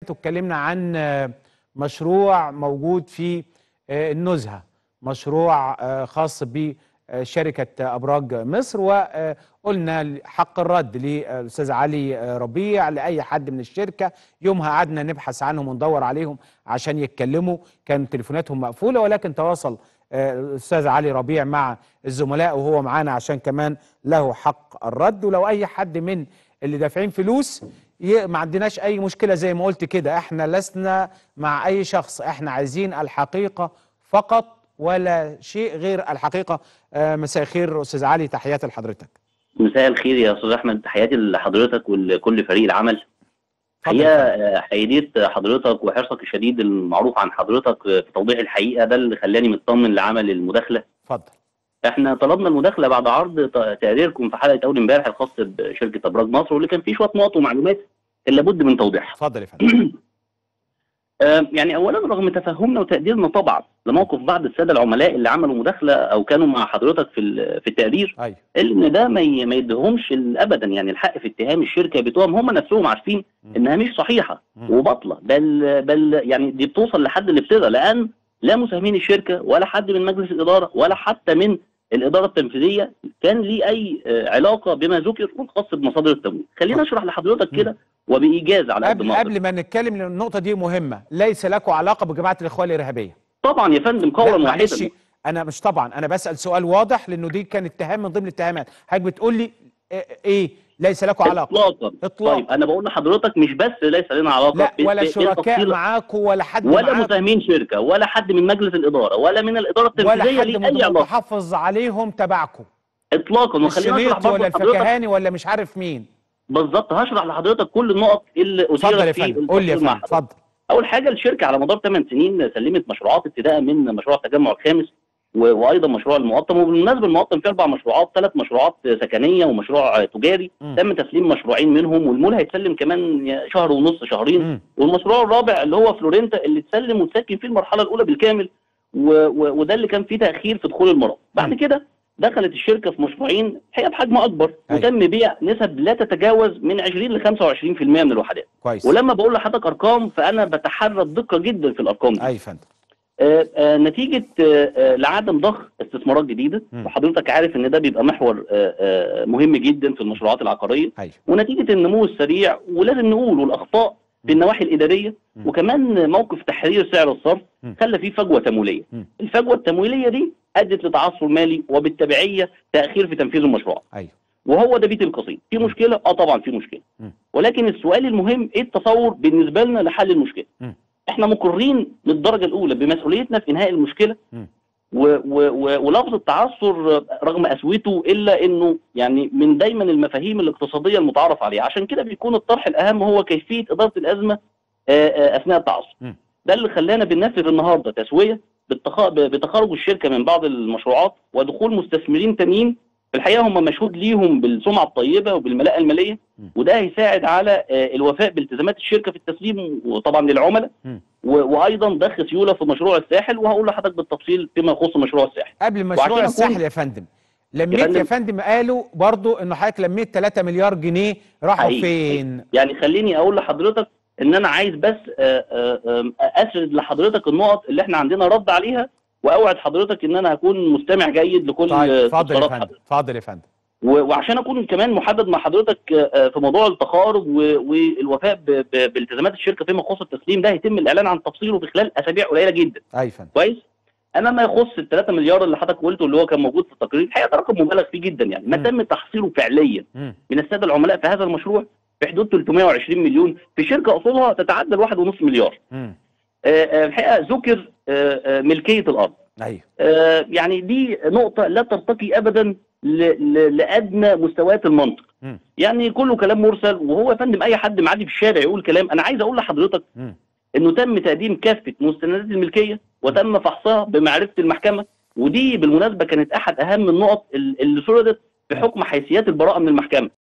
اتكلمنا عن آه، مشروع موجود في آه، النزهة مشروع آه، خاص بشركة أبراج مصر وقلنا حق الرد للأستاذ علي آه، ربيع لأي حد من الشركة يومها قعدنا نبحث عنهم وندور عليهم عشان يتكلموا كان تليفوناتهم مقفولة ولكن تواصل آه، الأستاذ علي ربيع مع الزملاء وهو معانا عشان كمان له حق الرد ولو أي حد من اللي دافعين فلوس ي- ما عندناش اي مشكله زي ما قلت كده احنا لسنا مع اي شخص احنا عايزين الحقيقه فقط ولا شيء غير الحقيقه آه، مساء الخير استاذ علي تحياتي لحضرتك مساء الخير يا استاذ احمد تحياتي لحضرتك ولكل فريق العمل اتفضل حقيقه يا آه، حيديت حضرتك وحرصك الشديد المعروف عن حضرتك في توضيح الحقيقه ده اللي خلاني مطمن لعمل المداخله اتفضل احنا طلبنا المداخله بعد عرض ت- تقريركم في حلقه اول امبارح الخاص بشركه ابراج مصر واللي كان فيه شويه نقط ومعلومات اللي لابد من توضيحها اتفضل يا فندم آه، يعني اولا رغم تفهمنا وتقديرنا طبعا لموقف بعض الساده العملاء اللي عملوا مداخله او كانوا مع حضرتك في ال- في التقرير ايوه ان ده ما ي- ما يديهمش ال- ابدا يعني الحق في اتهام الشركه بتوعهم هم نفسهم عارفين مم. انها مش صحيحه مم. وباطله بل بل يعني دي بتوصل لحد الابتداء لان لا مساهمين الشركه ولا حد من مجلس الاداره ولا حتى من الاداره التنفيذيه كان ليه اي آه، علاقه بما ذكر والخاص بمصادر التمويل خلينا اشرح لحضرتك مم. كده وبايجاز على قد قبل ما أقدر. قبل ما نتكلم لأن النقطه دي مهمه ليس لكم علاقه بجماعه الاخوان الارهابيه طبعا يا فندم لا قولا معلش واحدا انا مش طبعا انا بسال سؤال واضح لانه دي كان اتهام من ضمن الاتهامات حضرتك بتقول لي إيه- ايه ليس لكم علاقه اطلاقا إطلاقاً. طيب انا بقول لحضرتك مش بس ليس لنا علاقه لا ب- ولا ب- شركاء بالتفصيل معاكم ولا حد ولا معاكم مساهمين شركه ولا حد من مجلس الاداره ولا من الاداره ولا التنفيذيه حد ليه مت- اي علاقه متحفظ عليهم تبعكم اطلاقا وخلينا اشرح الشنيط برضه ولا لحضرتك الفكهاني ولا مش عارف مين بالظبط هشرح لحضرتك كل النقط اللي اتفضل يا اثيرت في فندم قول لي يا التقرير مع فندم حضرتك. اتفضل اول حاجه الشركه على مدار 8 سنين سلمت مشروعات ابتداء من مشروع التجمع الخامس و- وايضا مشروع المقطم وبالمناسبه المقطم فيه اربع مشروعات ثلاث مشروعات سكنيه ومشروع تجاري مم. تم تسليم مشروعين منهم والمول هيتسلم كمان شهر ونص شهرين مم. والمشروع الرابع اللي هو فلورنتا اللي اتسلم وتسكن فيه المرحله الاولى بالكامل و... و... وده اللي كان فيه تاخير في دخول المرافق بعد مم. كده دخلت الشركه في مشروعين هي بحجم اكبر أيوة. وتم بيع نسب لا تتجاوز من 20 ل 25% من الوحدات كويس ولما بقول لحضرتك ارقام فانا بتحرى الدقه جدا في الارقام دي اي يا فندم آه، آه، نتيجه آه، آه، لعدم ضخ استثمارات جديده مم. وحضرتك عارف ان ده بيبقى محور آه، آه، مهم جدا في المشروعات العقاريه ايوه ونتيجه النمو السريع ولازم نقول والاخطاء في النواحي الاداريه مم. وكمان موقف تحرير سعر الصرف مم. خلى فيه فجوه تمويليه مم. الفجوه التمويليه دي ادت لتعثر مالي وبالتبعيه تاخير في تنفيذ المشروع ايوه وهو ده بيت القصيد في مشكله اه طبعا في مشكله مم. ولكن السؤال المهم ايه التصور بالنسبه لنا لحل المشكله مم. احنا مقرين للدرجه الاولى بمسؤوليتنا في انهاء المشكله مم. و و و ولفظ التعثر رغم قسوته الا انه يعني من دايما المفاهيم الاقتصاديه المتعارف عليها عشان كده بيكون الطرح الاهم هو كيفيه اداره الازمه آه، آه، اثناء التعثر مم. ده اللي خلانا بننفذ النهارده تسويه بالتخ- بتخرج الشركه من بعض المشروعات ودخول مستثمرين تانيين في الحقيقه هم مشهود ليهم بالسمعه الطيبه وبالملاءه الماليه مم. وده هيساعد على آه، الوفاء بالتزامات الشركه في التسليم وطبعا للعملاء مم. و- وايضا ضخ سيوله في مشروع الساحل وهقول لحضرتك بالتفصيل فيما يخص مشروع الساحل قبل مشروع وعشان أكون- الساحل يا فندم لميت فندم. يا فندم قالوا برضو انه حضرتك لميت 3 مليار جنيه راحوا حقيقي. فين يعني خليني اقول لحضرتك ان انا عايز بس آه، آه، آه، اسرد لحضرتك النقط اللي احنا عندنا رد عليها واوعد حضرتك ان انا هكون مستمع جيد لكل طيب آه، اتفضل يا استفسارات فندم حضرتك. اتفضل يا فندم و- وعشان اكون كمان محدد مع حضرتك آه، آه، في موضوع التقارب و- والوفاء ب- ب- بالتزامات الشركه فيما يخص التسليم ده هيتم الاعلان عن تفصيله في خلال اسابيع قليله جدا اي يا فندم كويس اما ما يخص ال 3 مليار اللي حضرتك قلته اللي هو كان موجود في التقرير الحقيقه ده رقم مبالغ فيه جدا يعني ما مم. تم تحصيله فعليا مم. من الساده العملاء في هذا المشروع في حدود 320 مليون في شركه اصولها تتعدى ال 1.5 مليار مم. آه، آه، الحقيقه ذكر آه، آه، ملكيه الارض ايوه آه، يعني دي نقطه لا ترتقي ابدا ل- ل- لادنى مستويات المنطق مم. يعني كله كلام مرسل وهو يا فندم اي حد معدي في الشارع يقول كلام انا عايز اقول لحضرتك مم. انه تم تقديم كافه مستندات الملكيه وتم فحصها بمعرفه المحكمه ودي بالمناسبه كانت احد اهم النقط ال- اللي سردت بحكم حيثيات البراءه من المحكمه